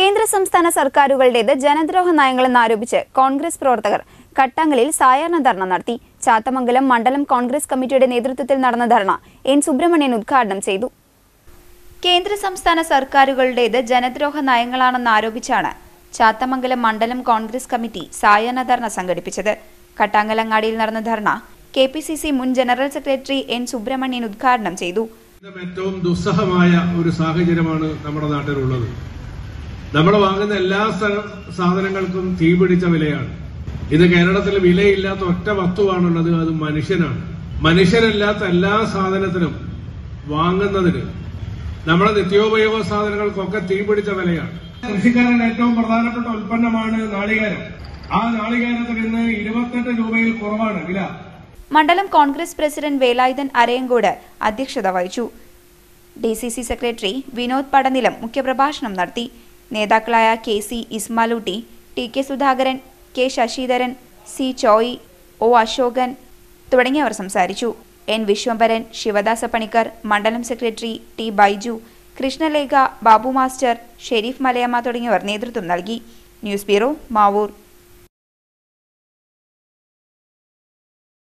കേന്ദ്ര സംസ്ഥാന സർക്കാരുകളുടേത് ജനദ്രോഹ നയങ്ങളെന്നാരോപിച്ച് കോൺഗ്രസ് പ്രവർത്തകർ കട്ടങ്ങലിൽ സായാഹ്ന ധർണ നടത്തി ചാത്തമംഗലം മണ്ഡലം കോൺഗ്രസ് കമ്മിറ്റിയുടെ നേതൃത്വത്തിൽ നടന്ന ധർണ എൻ സുബ്രഹ്മണ്യൻ ഉദ്ഘാടനം ചെയ്തു കേന്ദ്ര സംസ്ഥാന സർക്കാരുകളുടേത് ജനദ്രോഹ നയങ്ങളാണെന്നാരോപിച്ചാണ് ചാത്തമംഗലം മണ്ഡലം കോൺഗ്രസ് കമ്മിറ്റി സായാഹ്ന ധർണ സംഘടിപ്പിച്ചത് കട്ടാങ്ങലങ്ങാടിയിൽ നടന്ന dharna K P C C മുൻ ജനറൽ സെക്രട്ടറി എൻ സുബ്രഹ്മണ്യൻ ഉദ്ഘാടനം ചെയ്തു ഇന്നും ഏറ്റവും ദുസ്സഹമായ ഒരു സാഹചര്യമാണ് നമ്മുടെ നാട്ടിലുള്ളത് നമ്മൾ വാങ്ങുന്ന എല്ലാ സ്ഥ- സാധനങ്ങൾക്കും തീപിടിച്ച വിലയാണ് ഇത് കേരളത്തിൽ വിലയില്ലാത്ത ഒറ്റ വസ്തുവാണുള്ളത് അത് മനുഷ്യനാണ് മനുഷ്യനല്ലാത്ത എല്ലാ സാധനത്തിനും വാങ്ങുന്നതിന് നമ്മുടെ നിത്യോപയോഗ സാധനങ്ങൾക്കൊക്കെ തീപിടിച്ച വിലയാണ് കൃഷിക്കാരന്റെ ഏറ്റവും പ്രധാനപ്പെട്ട ഉൽപ്പന്നമാണ് നാളികേരം ആ നാളികേരത്തിന് ഇന്ന് ഇരുപത്തെട്ട് രൂപയിൽ കുറവാണ് വില മണ്ഡലം കോൺഗ്രസ് പ്രസിഡന്റ് വേലായുധൻ അരയങ്കോട് അധ്യക്ഷത വഹിച്ചു D C C secretary Vinod Padanilam മുഖ്യപ്രഭാഷണം നടത്തി നേതാക്കളായ K C Ismalootty T K Sudhakaran K Sasidharan C Choyi O Ashokan തുടങ്ങിയവർ സംസാരിച്ചു എൻ വിശ്വംഭരൻ ശിവദാസ പണിക്കർ മണ്ഡലം secretary T Baiju Krishnalekha Babu master Sherif Malayamma തുടങ്ങിയവർ നേതൃത്വം നൽകി ന്യൂസ് ബ്യൂറോ മാവൂർ